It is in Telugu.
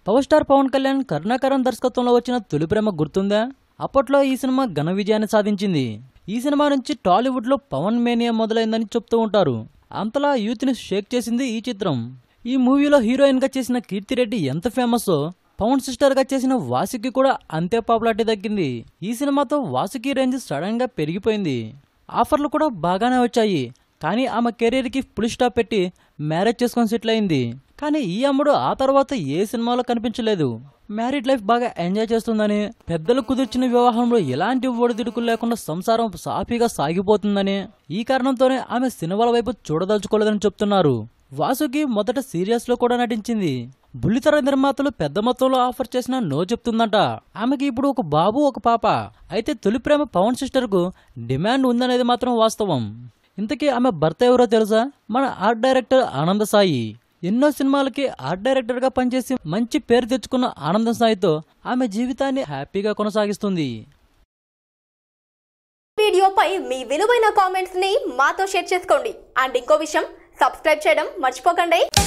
పవర్ స్టార్ పవన్ కళ్యాణ్ కరుణాకరన్ దర్శకత్వంలో వచ్చిన తొలి ప్రేమ గుర్తుందా అప్పట్లో ఈ సినిమా ఘన విజయాన్ని సాధించింది ఈ సినిమా నుంచి టాలీవుడ్లో పవన్ మేనియా మొదలైందని చెప్తూ ఉంటారు అంతలా యూత్ని షేక్ చేసింది ఈ చిత్రం ఈ మూవీలో హీరోయిన్గా చేసిన కీర్తిరెడ్డి ఎంత ఫేమస్ పవన్ సిస్టర్గా చేసిన వాసుకి కూడా అంతే పాపులారిటీ దక్కింది ఈ సినిమాతో వాసుకి రేంజ్ సడన్గా పెరిగిపోయింది ఆఫర్లు కూడా బాగానే వచ్చాయి కానీ ఆమె కెరీర్కి ఫుల్ స్టాప్ పెట్టి మ్యారేజ్ చేసుకొని సెటిల్ అయింది కానీ ఈ అమ్ముడు ఆ తర్వాత ఏ సినిమాలో కనిపించలేదు మ్యారీడ్ లైఫ్ బాగా ఎంజాయ్ చేస్తుందని పెద్దలు కుదిర్చిన వివాహంలో ఎలాంటి ఒడిదుడుకులు లేకుండా సంసారం సాఫీగా సాగిపోతుందని ఈ కారణంతోనే ఆమె సినిమాల వైపు చూడదలుచుకోలేదని చెప్తున్నారు వాసుకి మొదట సీరియస్ లో కూడా నటించింది బుల్లితెర నిర్మాతలు పెద్ద మొత్తంలో ఆఫర్ చేసినా నో చెప్తుందంట ఆమెకి ఇప్పుడు ఒక బాబు ఒక పాప అయితే తొలి ప్రేమ పవన్ సిస్టర్ కు డిమాండ్ ఉందనేది మాత్రం వాస్తవం ఇంతకీ ఆమె భర్త ఎవరో తెలుసా మన ఆర్ట్ డైరెక్టర్ ఆనంద సాయి ఎన్నో సినిమాలకి ఆర్ట్ డైరెక్టర్ గా పనిచేసి మంచి పేరు తెచ్చుకున్న ఆనంద సాయితో ఆమె జీవితాన్ని హ్యాపీగా కొనసాగిస్తుంది వీడియోపై మీ విలువైన కామెంట్స్ ని మాతో షేర్ చేసుకోండి అండ్ ఇంకో విషయం సబ్స్క్రైబ్ చేయడం మర్చిపోకండి